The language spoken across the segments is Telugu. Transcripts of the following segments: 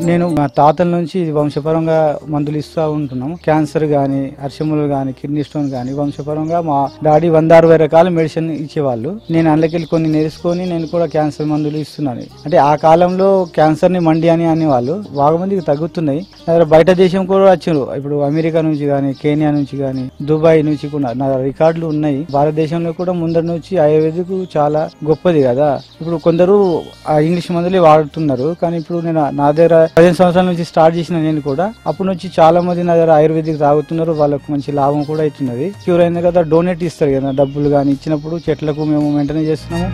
నేను మా తాతల నుంచి ఇది వంశపరంగా మందులు ఇస్తూ ఉంటున్నాము క్యాన్సర్ గాని అర్షములు గాని కిడ్నీ స్టోన్ గాని వంశపరంగా మా డాడీ వంద అరవై రకాల మెడిసిన్ ఇచ్చేవాళ్ళు నేను అందులోకెళ్ళి కొన్ని నేర్చుకొని నేను కూడా క్యాన్సర్ మందులు ఇస్తున్నాను అంటే ఆ కాలంలో క్యాన్సర్ ని మండి అని అనేవాళ్ళు బాగా మందికి తగ్గుతున్నాయి నా దగ్గర బయట దేశం కూడా వచ్చారు ఇప్పుడు అమెరికా నుంచి గాని కేనియా నుంచి గాని దుబాయ్ నుంచి కూడా నా రికార్డులు ఉన్నాయి భారతదేశంలో కూడా ముందర నుంచి ఆయుర్వేదిక్ చాలా గొప్పది కదా ఇప్పుడు కొందరు ఆ ఇంగ్లీష్ మందులే వాడుతున్నారు కానీ ఇప్పుడు నేను నా దగ్గర పదిహేను సంవత్సరాల నుంచి స్టార్ట్ చేసిన నేను కూడా అప్పటి నుంచి చాలా మంది నా దగ్గర ఆయుర్వేదిక్ తాగుతున్నారు వాళ్ళకు మంచి లాభం కూడా అవుతున్నది క్యూర్ అయింది కదా డొనేట్ ఇస్తారు కదా డబ్బులు కానీ ఇచ్చినప్పుడు చెట్లకు మేము మెయింటైన్ చేస్తున్నాము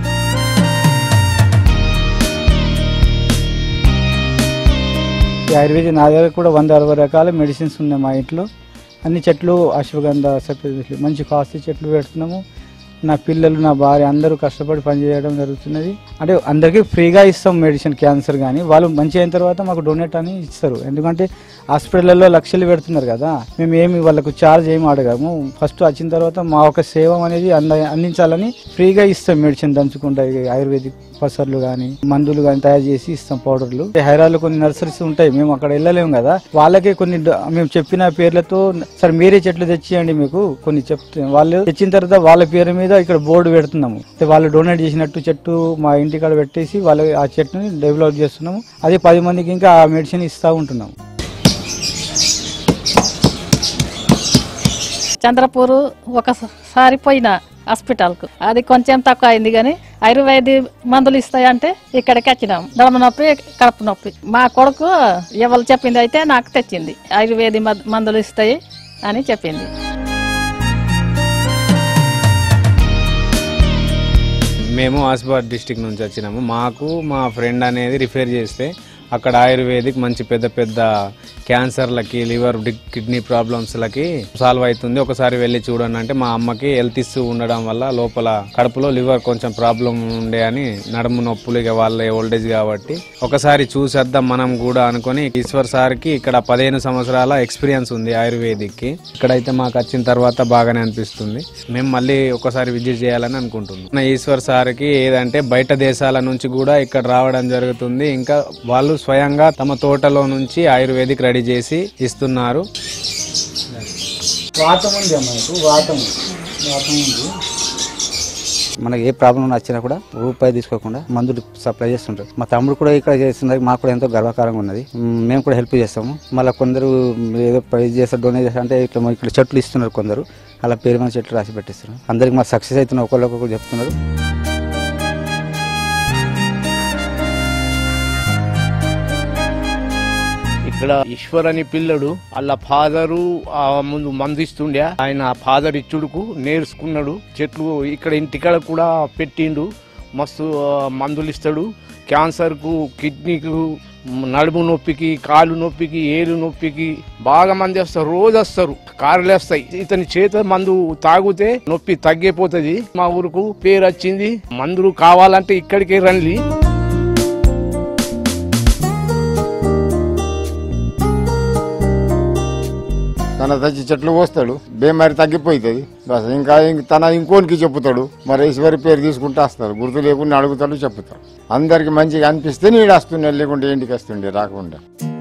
ఈ ఆయుర్వేదిక్ నా దగ్గర కూడా వంద అరవై రకాల మెడిసిన్స్ ఉన్నాయి మా ఇంట్లో అన్ని చెట్లు అశ్వగంధ సత్య మంచి కాస్ట్లీ చెట్లు పెడుతున్నాము నా పిల్లలు నా భార్య అందరూ కష్టపడి పనిచేయడం జరుగుతున్నది అంటే అందరికీ ఫ్రీగా ఇస్తాం మెడిసిన్ క్యాన్సర్ కానీ వాళ్ళు మంచి అయిన తర్వాత మాకు డొనేట్ అని ఇస్తారు ఎందుకంటే హాస్పిటల్లో లక్షలు పెడుతున్నారు కదా మేము ఏమి వాళ్ళకు ఛార్జ్ ఏమి అడగము ఫస్ట్ వచ్చిన తర్వాత మా ఒక సేవ అనేది అంద అందించాలని ఫ్రీగా ఇస్తాం మెడిసిన్ దంచుకుంటా ఈ ఆయుర్వేదిక్ పసర్లు కానీ మందులు కానీ తయారు చేసి ఇస్తాం పౌడర్లు హైదరాబాద్ కొన్ని నర్సరీస్ ఉంటాయి మేము అక్కడ వెళ్ళలేము కదా వాళ్ళకే కొన్ని డ- మేము చెప్పిన పేర్లతో సరే మీరే చెట్లు తెచ్చియండి మీకు కొన్ని చెప్తే వాళ్ళు తెచ్చిన తర్వాత వాళ్ళ పేరు మీద ఇక్కడ బోర్డు పెడుతున్నాము అంటే వాళ్ళు డొనేట్ చేసినట్టు చెట్టు మా ఇంటికాడ పెట్టేసి వాళ్ళు ఆ చెట్టుని డెవలప్ చేస్తున్నాము అదే పది మందికి ఇంకా ఆ మెడిసిన్ ఇస్తా ఉంటున్నాము చంద్రపూర్ ఒకసారి పోయిన హాస్పిటల్కు అది కొంచెం తక్కువ అయింది కానీ ఆయుర్వేది మందులు ఇస్తాయంటే ఇక్కడికి వచ్చినాం దొడ నొప్పి కడుపు నొప్పి మా కొడుకు ఎవరు చెప్పింది అయితే నాకు తెచ్చింది ఆయుర్వేది మద్- మందులు ఇస్తాయి అని చెప్పింది మేము ఆసిఫాబాద్ డిస్టిక్ నుంచి వచ్చినాము మాకు మా ఫ్రెండ్ అనేది రిఫర్ చేస్తే అక్కడ ఆయుర్వేదిక్ మంచి పెద్ద పెద్ద క్యాన్సర్లకి లివర్ కిడ్నీ ప్రాబ్లమ్స్లకి సాల్వ్ అవుతుంది ఒకసారి వెళ్ళి చూడండి అంటే మా అమ్మకి హెల్త్ ఇష్యూ ఉండడం వల్ల లోపల కడుపులో లివర్ కొంచెం ప్రాబ్లం ఉండే అని నడుము నొప్పులు ఇక వాళ్ళ ఓల్డేజ్ కాబట్టి ఒకసారి చూసేద్దాం మనం కూడా అనుకొని ఈశ్వర్ సార్కి ఇక్కడ పదిహేను సంవత్సరాల ఎక్స్పీరియన్స్ ఉంది ఆయుర్వేదిక్కి ఇక్కడైతే మాకు వచ్చిన తర్వాత బాగానే అనిపిస్తుంది మేము మళ్ళీ ఒకసారి విజిట్ చేయాలని అనుకుంటున్నాం నా ఈశ్వర్ సార్కి ఏదంటే బయట దేశాల నుంచి కూడా ఇక్కడ రావడం జరుగుతుంది ఇంకా వాళ్ళు స్వయంగా తమ తోటలో నుంచి ఆయుర్వేదిక్ రెడీ చేసి ఇస్తున్నారు వాతం ఉంది అమ్మాయికు వాతం వాతం ఉంది మనకి ఏ ప్రాబ్లం వచ్చినా కూడా రూపాయి తీసుకోకుండా మందులు సప్లై చేస్తుంటారు మా తమ్ముడు కూడా ఇక్కడ చేస్తున్నారు మాకు కూడా ఎంతో గర్వకారంగా ఉన్నది మ్, మేము కూడా హెల్ప్ చేస్తాము మళ్ళీ కొందరు ఏదో ప్రైజ్ చేస్తారు డొనేట్ చేస్తారు అంటే ఇట్లా ఇక్కడ చెట్లు ఇస్తున్నారు కొందరు అలా పేరు మీద చెట్లు రాసి పెట్టిస్తున్నారు అందరికి మా సక్సెస్ అవుతున్నారు ఒకళ్ళొకరు చెప్తున్నారు ఇక్కడ ఈశ్వర్ అని పిల్లడు వాళ్ళ ఫాదరు ఆ ముందు మందిస్తుండే ఆయన ఫాదర్ ఇచ్చుడుకు నేర్చుకున్నాడు చెట్లు ఇక్కడ ఇంటికాడ కూడా పెట్టిండు మస్తు ఆ, మందులు ఇస్తాడు క్యాన్సర్కు కిడ్నీకు నడుము నొప్పికి కాలు నొప్పికి ఏలు నొప్పికి బాగా మంది వస్తారు రోజు వస్తారు కార్లు వస్తాయి ఇతని చేత మందు తాగితే నొప్పి తగ్గిపోతుంది మా ఊరుకు పేరు వచ్చింది మందులు కావాలంటే ఇక్కడికే రండి తన తెచ్చి చెట్లు పోస్తాడు బేమారి తగ్గిపోతుంది బస్ ఇంకా ఇంక తన ఇంకోనికి చెప్పుతాడు మరి ఈశ్వరి పేరు తీసుకుంటూ వస్తారు గుర్తు లేకుండా అడుగుతాడు చెప్పుతాడు అందరికి మంచిగా అనిపిస్తే నీడు వస్తుండే లేకుంటే ఇంటికి వస్తుండే రాకుండా